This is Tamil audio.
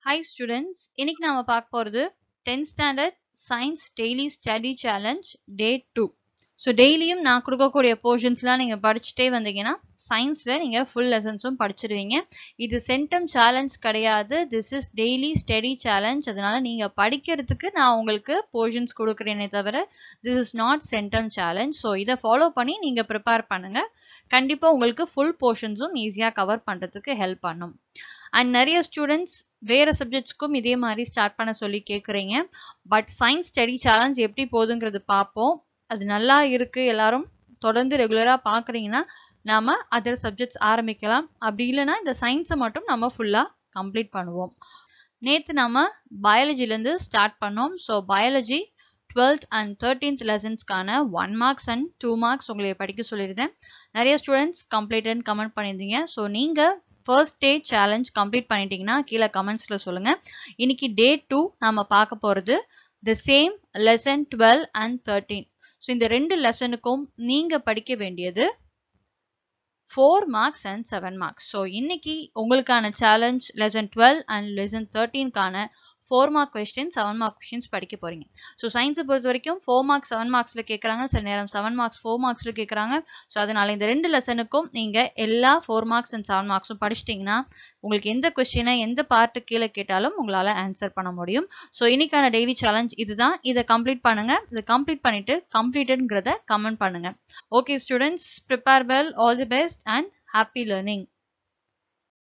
ஹாய் ஸ்டூடெண்ட்ஸ் இன்னைக்கு நாம பார்க்க போறது 10th standard science daily study challenge day two so டெய்லியும் நான் கொடுக்கக்கூடிய போர்ஷன்ஸ்லாம் நீங்கள் படிச்சுட்டே வந்தீங்கன்னா சயின்ஸில் நீங்கள் ஃபுல் லெசன்ஸும் படிச்சிருவீங்க இது சென்டம் சேலஞ்ச் கிடையாது this is daily study challenge அதனால நீங்கள் படிக்கிறதுக்கு நான் உங்களுக்கு போர்ஷன்ஸ் கொடுக்குறேனே தவிர this is not centum challenge so இதை ஃபாலோ பண்ணி நீங்கள் ப்ரிப்பேர் பண்ணுங்கள் கண்டிப்பாக உங்களுக்கு ஃபுல் போர்ஷன்ஸும் ஈஸியாக கவர் பண்ணுறதுக்கு ஹெல்ப் பண்ணும் அண்ட் நிறைய ஸ்டூடெண்ட்ஸ் வேறு சப்ஜெக்ட்ஸ்க்கும் இதே மாதிரி ஸ்டார்ட் பண்ண சொல்லி கேட்குறீங்க பட் சயின்ஸ் ஸ்டடி சேலஞ்ச் எப்படி போகுதுங்கிறது பார்ப்போம் அது நல்லா இருக்கு எல்லாரும் தொடர்ந்து ரெகுலராக பார்க்குறீங்கன்னா நாம அதர் சப்ஜெக்ட்ஸ் ஆரம்பிக்கலாம் அப்படி இல்லைன்னா இந்த சயின்ஸை மட்டும் நம்ம ஃபுல்லாக கம்ப்ளீட் பண்ணுவோம் நேற்று நம்ம பயாலஜிலேருந்து ஸ்டார்ட் பண்ணோம் so biology twelfth and thirteenth லெசன்ஸ்க்கான one marks and two marks உங்களை படிக்க சொல்லியிருந்தேன் நிறைய ஸ்டூடெண்ட்ஸ் கம்ப்ளீட்னு கமெண்ட் பண்ணியிருந்தீங்க ஸோ நீங்கள் ஃபர்ஸ்ட் டே சேலஞ்ச் கம்ப்ளீட் பண்ணிட்டீங்கன்னா கீழே கமெண்ட்ஸில் சொல்லுங்கள் இன்னைக்கு டே டூ நம்ம பார்க்க போகிறது the same lesson twelve and thirteen so இந்த ரெண்டு லெசனுக்கும் நீங்கள் படிக்க வேண்டியது four marks and seven marks so இன்னைக்கு உங்களுக்கான challenge lesson twelve and lesson தேர்ட்டீன்கான four mark question seven mark questions படிக்க போறீங்க ஸோ சயின்ஸை பொறுத்த வரைக்கும் ஃபோர் மார்க்ஸ் செவன் மார்க்ஸில் கேட்குறாங்க சில நேரம் செவன் மார்க்ஸ் ஃபோர் மார்க்ஸில் கேட்குறாங்க ஸோ அதனால இந்த ரெண்டு லெசனுக்கும் நீங்கள் எல்லா ஃபோர் மார்க்ஸ் அண்ட் செவன் மார்க்ஸும் படிச்சிட்டிங்கன்னா உங்களுக்கு எந்த கொஸ்டினை எந்த பார்ட்டு கீழே கேட்டாலும் உங்களால் ஆன்சர் பண்ண முடியும் ஸோ இன்னைக்கான டெய்லி சேலஞ்ச் இதுதான் இதை கம்ப்ளீட் பண்ணுங்க இதை கம்ப்ளீட் பண்ணிட்டு கம்ப்ளீட்டட்ங்கிறத கமெண்ட் பண்ணுங்க okay students prepare well all the best and happy learning